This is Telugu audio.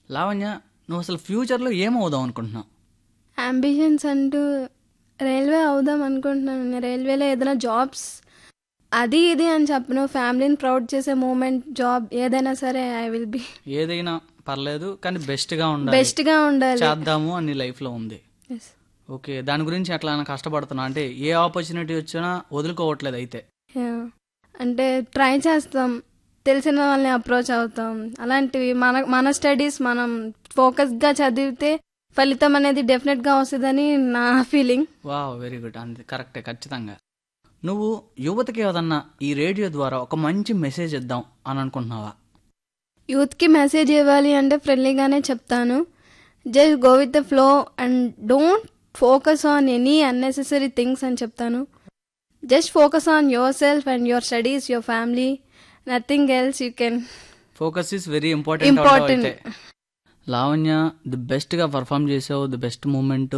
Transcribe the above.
లావణ్య నువ్వు అసలు ఫ్యూచర్లో ఏమవుదాం అనుకుంటున్నావు అంబిషన్స్ అంటూ రైల్వే అవుదాం అనుకుంటున్నాను నేను రైల్వేలో ఏదైనా జాబ్స్ అది ఇది అని చెప్పను ఫ్యామిలీని ప్రౌడ్ చేసే మూమెంట్ జాబ్ ఏదైనా సరే ఐ విల్ బి ఏదైనా పర్లేదు కానీ బెస్ట్గా ఉండాలి బెస్ట్గా ఉండాలి చేద్దాము అని లైఫ్లో ఉంది Yes. ఓకే దాని గురించి అట్లా కష్టపడుతున్నా అంటే ఏ ఆపర్చునిటీ వచ్చినా వదులుకోవట్లేదు అయితే Yeah. అంటే ట్రై చేస్తాం తెలిసిన వాళ్ళని అప్రోచ్ అవుతాం అలాంటివి మన మన స్టడీస్ మనం ఫోకస్గా చదివితే ఫలితం అనేది డెఫినెట్గా వస్తుందని నా ఫీలింగ్ వా వెరీ గుడ్ అంతే కరెక్టే ఖచ్చితంగా నువ్వు యువతకి ఏదన్నా ఈ రేడియో ద్వారా ఒక మంచి మెసేజ్ ఇద్దాం అని అనుకుంటున్నావా యూత్కి మెసేజ్ ఇవ్వాలి అంటే ఫ్రెండ్లీగానే చెప్తాను just go with the flow and don't focus on any unnecessary things అని చెప్తాను just focus on yourself and your studies your family nothing else you can focus is very important Important. Lavanya the best గా పర్ఫామ్ చేసావు ది బెస్ట్ మూమెంట్